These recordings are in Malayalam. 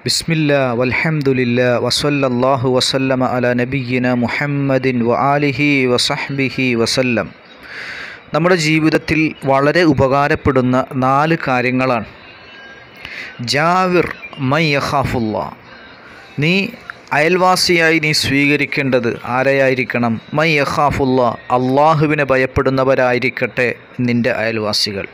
ബിസ്മില്ല വൽഹംദുലില്ല വസല്ലല്ലാഹു വസല്ലമ അല നബിയ്യിന മുഹമ്മദിൻ വ ആലിഹി വസഹ്ബിഹി വസല്ലം നമ്മുടെ ജീവിതത്തിൽ വളരെ ഉപകാരപ്പെടുന്ന നാല് കാര്യങ്ങളാണ് ജാവിർ മൈ യഖാഫുല്ല നീ അയൽവാസിയായി നീ സ്വീകരിക്കേണ്ടത് ആരെയായിരിക്കണം മൈ യഖാഫുല്ല അള്ളാഹുവിനെ ഭയപ്പെടുന്നവരായിരിക്കട്ടെ നിൻ്റെ അയൽവാസികൾ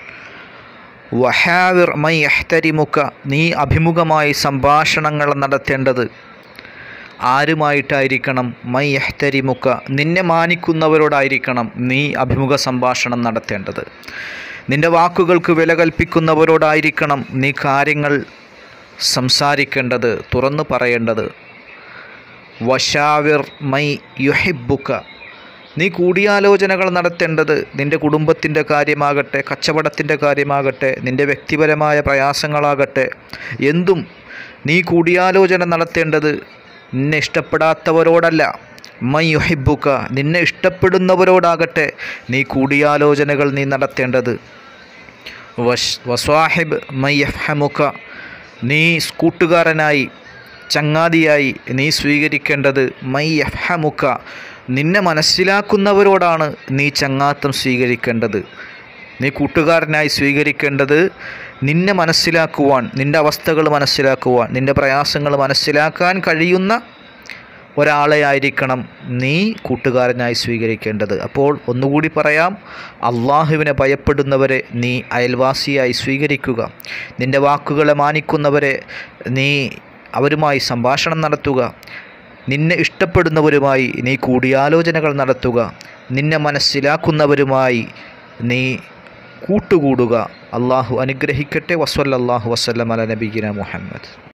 വഹാവിർ മൈ എഹ്തരിമുക്ക നീ അഭിമുഖമായി സംഭാഷണങ്ങൾ നടത്തേണ്ടത് ആരുമായിട്ടായിരിക്കണം മൈ എഹ്തരിമുക്ക നിന്നെ മാനിക്കുന്നവരോടായിരിക്കണം നീ അഭിമുഖ സംഭാഷണം നടത്തേണ്ടത് നിന്റെ വാക്കുകൾക്ക് വില കൽപ്പിക്കുന്നവരോടായിരിക്കണം നീ കാര്യങ്ങൾ സംസാരിക്കേണ്ടത് തുറന്നു പറയേണ്ടത് വഷാവിർ മൈ യുഹിബുക്ക നീ കൂടിയാലോചനകൾ നടത്തേണ്ടത് നിൻ്റെ കുടുംബത്തിൻ്റെ കാര്യമാകട്ടെ കച്ചവടത്തിൻ്റെ കാര്യമാകട്ടെ നിൻ്റെ വ്യക്തിപരമായ പ്രയാസങ്ങളാകട്ടെ എന്തും നീ കൂടിയാലോചന നടത്തേണ്ടത് നിന്നെ ഇഷ്ടപ്പെടാത്തവരോടല്ല മൈ യുഹിബുക്ക നിന്നെ ഇഷ്ടപ്പെടുന്നവരോടാകട്ടെ നീ കൂടിയാലോചനകൾ നീ നടത്തേണ്ടത് വഷ് വസ്വാഹിബ് മൈ യഫ്ഹമുക്ക നീ കൂട്ടുകാരനായി ചങ്ങാതിയായി നീ സ്വീകരിക്കേണ്ടത് മൈ യഫ്ഹമുക്ക നിന്നെ മനസ്സിലാക്കുന്നവരോടാണ് നീ ചങ്ങാത്തം സ്വീകരിക്കേണ്ടത് നീ കൂട്ടുകാരനായി സ്വീകരിക്കേണ്ടത് നിന്നെ മനസ്സിലാക്കുവാൻ നിൻ്റെ അവസ്ഥകൾ മനസ്സിലാക്കുവാൻ നിൻ്റെ പ്രയാസങ്ങൾ മനസ്സിലാക്കാൻ കഴിയുന്ന ഒരാളെ ആയിരിക്കണം നീ കൂട്ടുകാരനായി സ്വീകരിക്കേണ്ടത് അപ്പോൾ ഒന്നുകൂടി പറയാം അള്ളാഹുവിനെ ഭയപ്പെടുന്നവരെ നീ അയൽവാസിയായി സ്വീകരിക്കുക നിൻ്റെ വാക്കുകളെ മാനിക്കുന്നവരെ നീ അവരുമായി സംഭാഷണം നടത്തുക നിന്നെ ഇഷ്ടപ്പെടുന്നവരുമായി നീ കൂടിയാലോചനകൾ നടത്തുക നിന്നെ മനസ്സിലാക്കുന്നവരുമായി നീ കൂട്ടുകൂടുക അള്ളാഹു അനുഗ്രഹിക്കട്ടെ വസ്വല്ലാഹു വസ്ലം അല നബീന മുഹമ്മദ്